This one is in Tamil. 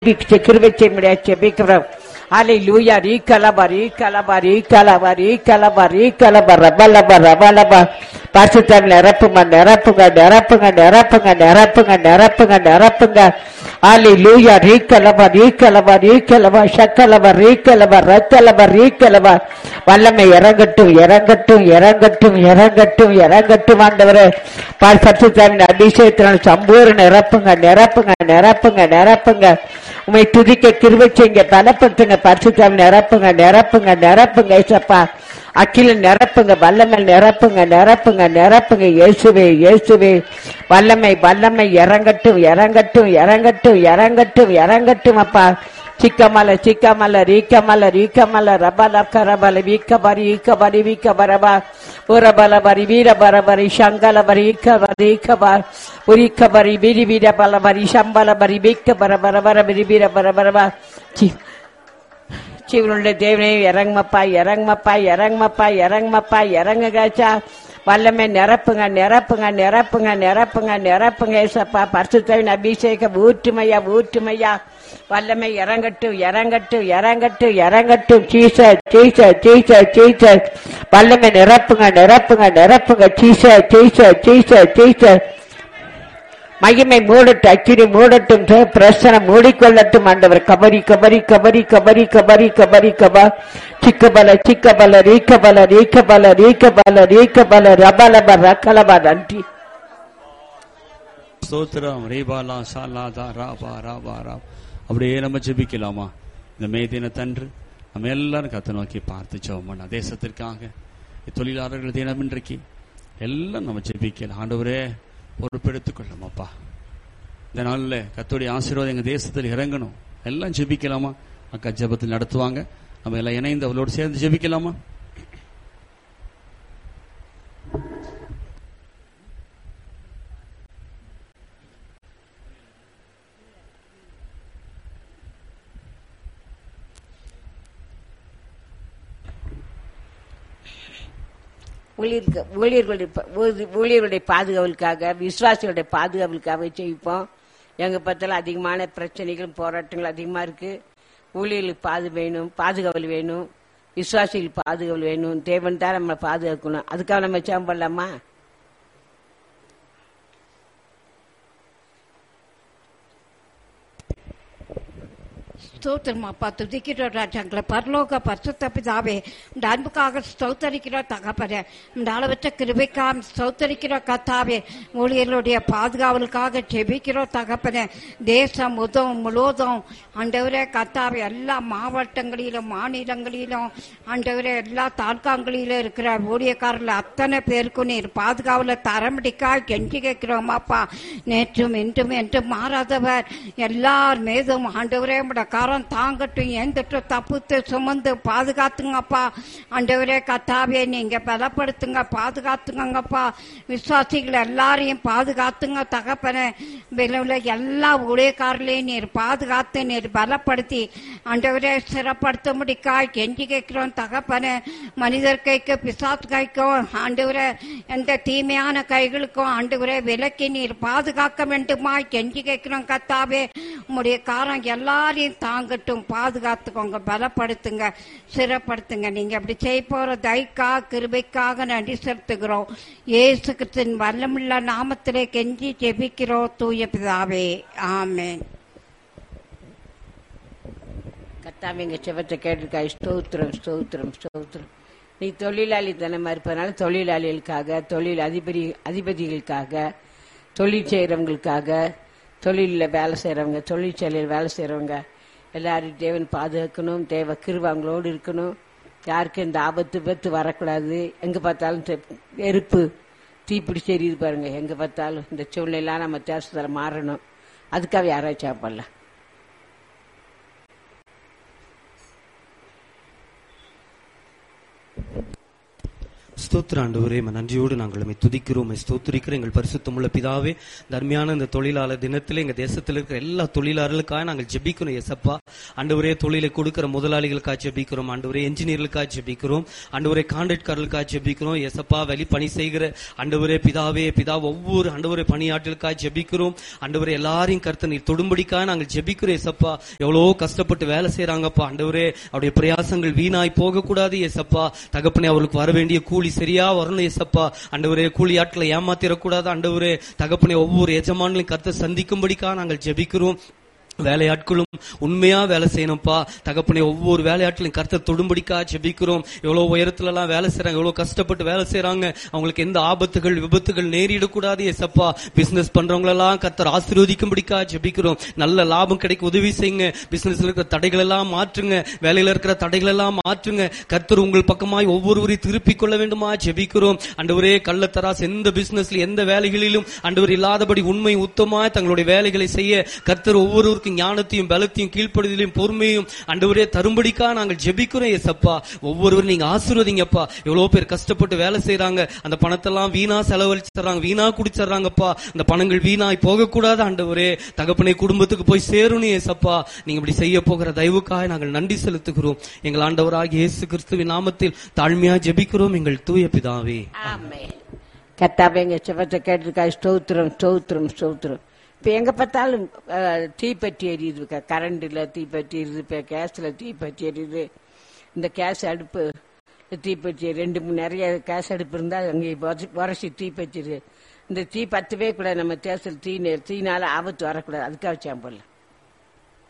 கிருபை செய்ய ஜெபிக்கிறோம் அலை லூயா ரீ கலபா ரீ கலபா ரீ கலபா ரீ கலபா ரீ கலபா ரபலபா ரபலபா பரிசுத்தம் நிரப்புங்க நிரப்புங்க நிரப்புங்க நிரப்புங்க நிரப்புங்க நிரப்புங்க நிரப்புங்க அலை லூயா ரீ கலபா ரீ கலபா ரீ கலபா சக்கலபா ரீ கலபா ரத்தலபா ரீ கலபா வல்லமை இறங்கட்டும் இறங்கட்டும் இறங்கட்டும் இறங்கட்டும் இறங்கட்டும் ஆண்டவரே பரிசுத்தாவின் அபிஷேகத்தினால் சம்பூர் நிரப்புங்க நிரப்புங்க நிரப்புங்க நிரப்புங்க உமை துதிக்க கிருபை செய்யுங்க பலப்படுத்துங்க பரிசுத்தாவின் நிரப்புங்க நிரப்புங்க நிரப்புங்க ஏசப்பா அக்கில நிரப்புங்க வல்லமை நிரப்புங்க நிரப்புங்க நிரப்புங்க இயேசுவே இயேசுவே வல்லமை வல்லமை இறங்கட்டும் இறங்கட்டும் இறங்கட்டும் இறங்கட்டும் இறங்கட்டும் அப்பா சிக்கமல சிக்கமல ரீக்கமல ரீக்கமல ரபல கரபல வீக்கபரி ஈக்கபரி வீக்கபரபா உரபல பரி வீரபர பரி சங்கல பரி ஈக்கபரி ஈக்கபர் உரிக்கபரி விரி வீர பல பரி சம்பல பரி வீக்க பர பர பர விரி வீர பர பரபா சி சிவனுடைய தேவனே இறங்குமப்பா இறங்குமப்பா இறங்குமப்பா இறங்குமப்பா இறங்குகாச்சா வல்லமை நிரப்புங்க நிரப்புங்க நிரப்புங்க நிரப்புங்க நிரப்புங்க ஏசப்பா பரிசுத்தவின் அபிஷேகம் ஊற்றுமையா ஊற்றுமையா வல்லமை இறங்கட்டும் இறங்கட்டும் இறங்கட்டும் இறங்கட்டும் சீச சீச சீச சீச வல்லமை நிரப்புங்க நிரப்புங்க நிரப்புங்க சீச சீச சீச சீச மகிமை மூடட்டும் அக்கினி மூடட்டும் தே- பிரசனம் மூடிக்கொள்ளட்டும் ஆண்டவர் கபரி கபரி கபரி கபரி கபரி கபரி கபா சிக்கபல சிக்கபல ரீக்கபல ரீக்கபல ரீக்கபல ரீக்கபல ரபலப ரக்கலபா நன்றி ஸ்தோத்திரம் ரீபாலா ஷாலாதா ராபா ராபா ரா அப்படியே நம்ம ஜெபிக்கலாமா இந்த மே தினத்தன்று நம்ம எல்லாரும் கத்த நோக்கி பார்த்து ஜெபம் தேசத்திற்காக தொழிலாளர்கள் தினம் இன்றைக்கு எல்லாம் நம்ம ஜெபிக்கலாம் ஆண்டவரே பொறுப்பெடுத்துக் கொள்ளமாப்பா இந்த நாளில் கத்தோடைய ஆசீர்வாதம் எங்க தேசத்தில் இறங்கணும் எல்லாம் ஜெபிக்கலாமா அக்கா ஜெபத்தில் நடத்துவாங்க நம்ம எல்லாம் இணைந்து அவளோடு சேர்ந்து ஜெபிக்கலாமா ஊழியருக்கு ஊழியர்களுடைய ப- ஊதி- ஊழியர்களுடைய பாதுகாவலுக்காக விசுவாசிகளுடைய பாதுகாவலுக்காக செய்ப்போம் எங்க பத்தில அதிகமான பிரச்சனைகள் போராட்டங்கள் அதிகமா இருக்கு ஊழியர்களுக்கு பாது வேணும் பாதுகாவல் வேணும் விசுவாசிகளுக்கு பாதுகாவல் வேணும் தேவன் தான் நம்மளை பாதுகாக்கணும் அதுக்காக நம்ம சேம் பண்ணலாமா ஸ்தோத்திரம் அப்பா துதிக்கிறோம் ராஜாங்களை பரலோக பரிசுத்த பிதாவே இந்த அன்புக்காக ஸ்தோத்தரிக்கிறோம் தகப்பனே இந்த அளவற்ற கிருபைக்காக ஸ்தோத்தரிக்கிறோம் கத்தாவே ஊழியர்களுடைய பாதுகாவலுக்காக ஜெபிக்கிறோம் தகப்பனே தேசம் உதவும் முழுவதும் ஆண்டவரே கத்தாவே எல்லா மாவட்டங்களிலும் மாநிலங்களிலும் ஆண்டவரே எல்லா தாலுக்காங்களிலும் இருக்கிற ஊழியக்காரர்கள் அத்தனை பேருக்கும் நீர் பாதுகாவல தரமடிக்கா கெஞ்சி கேட்கிறோம் அப்பா நேற்றும் இன்றும் என்றும் மாறாதவர் எல்லார் மீதும் ஆண்டவரே உம்முடைய கரம் தாங்கட்டும் எந்தட்டும் தப்புத்து சுமந்து பாதுகாத்துங்கப்பா ஆண்டவரே கத்தாவே நீங்க பலப்படுத்துங்க பாதுகாத்துங்கப்பா விசுவாசிகள் எல்லாரையும் பாதுகாத்துங்க தகப்பனே விளைவுல எல்லா ஊழியக்காரர்களையும் நீர் பாதுகாத்து நீர் பலப்படுத்தி ஆண்டவரே சிறப்படுத்த முடிக்காய் கெஞ்சி கேட்கிறோம் தகப்பனே மனிதர் கைக்கு பிசாத் கைக்கும் ஆண்டவரே எந்த தீமையான கைகளுக்கும் ஆண்டவரே விலக்கி நீர் பாதுகாக்க வேண்டுமா கெஞ்சி கேட்கிறோம் கத்தாவே உம்முடைய காரம் எல்லாரையும் தாங்கட்டும் பாதுகாத்துக்கோங்க பலப்படுத்துங்க சிறப்படுத்துங்க நீங்க அப்படி செய்ய போற தைக்கா கிருபைக்காக நன்றி செலுத்துகிறோம் இயேசு கிறிஸ்தின் வல்லமுள்ள நாமத்திலே கெஞ்சி ஜெபிக்கிறோம் தூய பிதாவே ஆமென் கத்தாம எங்க செவத்தை கேட்டிருக்காய் ஸ்தோத்திரம் ஸ்தோத்திரம் ஸ்தோத்திரம் நீ தொழிலாளி தினமா இருப்பதனால தொழிலாளிகளுக்காக தொழில் அதிபதி அதிபதிகளுக்காக தொழில் செய்கிறவங்களுக்காக தொழிலில் வேலை செய்கிறவங்க தொழிற்சாலையில் வேலை செய்கிறவங்க எல்லாரும் தேவன் பாதுகாக்கணும் தேவ கிருவாங்களோடு இருக்கணும் யாருக்கும் இந்த ஆபத்து விபத்து வரக்கூடாது எங்கே பார்த்தாலும் தெ- நெருப்பு தீப்பிடிச்சு எரியுது பாருங்க எங்கே பார்த்தாலும் இந்த சூழ்நிலாம் நம்ம தேசத்தில் மாறணும் அதுக்காக யாராச்சும் சாப்பிடலாம் ஸ்தோத்திர ஆண்டவரே உம்மை நன்றியோடு நாங்கள் உம்மை துதிக்கிறோம் உம்மை ஸ்தோத்திரிக்கிறோம் எங்கள் பரிசுத்தமுள்ள பிதாவே தர்மியான இந்த தொழிலாளர் தினத்தில் எங்க தேசத்தில் இருக்கிற எல்லா தொழிலாளர்களுக்காக நாங்கள் ஜெபிக்கிறோம் எசப்பா ஆண்டவரே தொழிலை கொடுக்கிற முதலாளிகளுக்காக ஜெபிக்கிறோம் ஆண்டவரே என்ஜினியர்களுக்காக ஜெபிக்கிறோம் ஆண்டவரே கான்ட்ராக்டர்களுக்காக ஜெபிக்கிறோம் எசப்பா வெளி பணி செய்கிற ஆண்டவரே பிதாவே பிதா ஒவ்வொரு ஆண்டவரே பணியாற்றலுக்காக ஜெபிக்கிறோம் ஆண்டவரே எல்லாரையும் கருத்து நீர் தொடும்படிக்காக நாங்கள் ஜெபிக்கிறோம் எசப்பா எவ்வளவோ கஷ்டப்பட்டு வேலை செய்யறாங்கப்பா ஆண்டவரே அவருடைய பிரயாசங்கள் வீணாய் போகக்கூடாது ஏசப்பா தகப்பனே அவர்களுக்கு வர வேண்டிய கூலி சரியா வரணும் ஏசப்பா ஆண்டவரே கூலி ஆட்களை ஏமாத்திரக்கூடாது ஆண்டவரே தகப்பனே ஒவ்வொரு எஜமான்களையும் கருத்தை சந்திக்கும்படிக்காக நாங்கள் ஜெபிக்கிறோம் வேலையாட்களும் உண்மையா வேலை செய்யணும்ப்பா தகப்பனே ஒவ்வொரு வேலையாட்களையும் கருத்தை தொடும்படிக்கா ஜெபிக்கிறோம் எவ்வளவு உயரத்துல எல்லாம் வேலை செய்றாங்க எவ்வளவு கஷ்டப்பட்டு வேலை செய்றாங்க அவங்களுக்கு எந்த ஆபத்துகள் விபத்துகள் நேரிடக்கூடாது எசப்பா பிசினஸ் பண்றவங்களெல்லாம் கர்த்தர் ஆசீர்வதிக்கும்படிக்கா ஜெபிக்கிறோம் நல்ல லாபம் கிடைக்க உதவி செய்யுங்க பிசினஸ்ல இருக்கிற தடைகள் எல்லாம் மாற்றுங்க வேலையில இருக்கிற தடைகள் எல்லாம் மாற்றுங்க கர்த்தர் உங்கள் பக்கமாய் ஒவ்வொருவரையும் திருப்பிக் கொள்ள வேண்டுமா ஜெபிக்கிறோம் அண்டவரே கள்ளத்தராஸ் எந்த பிசினஸ்ல எந்த வேலைகளிலும் அண்டவர் இல்லாதபடி உண்மை உத்தமாய் தங்களுடைய வேலைகளை செய்ய கர்த்தர் ஒவ்வொருவருக்கும் ஞானத்தையும் பலத்தையும் கீழ்ப்படுதலையும் பொறுமையும் அண்டவரே தரும்படிக்கா நாங்கள் ஜெபிக்கிறோம் ஏசப்பா ஒவ்வொருவரும் நீங்க ஆசீர்வதிங்கப்பா எவ்வளவு பேர் கஷ்டப்பட்டு வேலை செய்றாங்க அந்த பணத்தெல்லாம் வீணா செலவழிச்சிடுறாங்க வீணா குடிச்சிடுறாங்கப்பா அந்த பணங்கள் வீணாய் போகக்கூடாது ஆண்டவரே தகப்பனை குடும்பத்துக்கு போய் சேரணும் ஏசப்பா நீங்க இப்படி செய்ய போகிற தயவுக்காக நாங்கள் நன்றி செலுத்துகிறோம் எங்கள் ஆண்டவராகிய இயேசு கிறிஸ்துவின் நாமத்தில் தாழ்மையா ஜெபிக்கிறோம் எங்கள் தூய பிதாவே ஆமென் கத்தாவே எங்க செவத்தை கேட்டிருக்கா ஸ்தோத்திரம் ஸ்தோத்திரம் ஸ்தோத்திரம் இப்ப எங்க பார்த்தாலும் அஹ், தீப்பெட்டி எரியுது க- கரண்ட்ல தீப்பெட்டி எரியுது இப்ப கேஸ்ல தீப்பெட்டி எரியுது இந்த கேஸ் அடுப்பு தீப்பெட்டி ரெண்டு மூணு நிறைய கேஸ் அடுப்பு இருந்தா அங்கே உரசி தீப்பெட்டிது இந்த தீ பத்தவே கூடாது நம்ம தேசத்தில் தீ நெ- தீனால ஆபத்து வரக்கூடாது அதுக்காக வச்சான் போல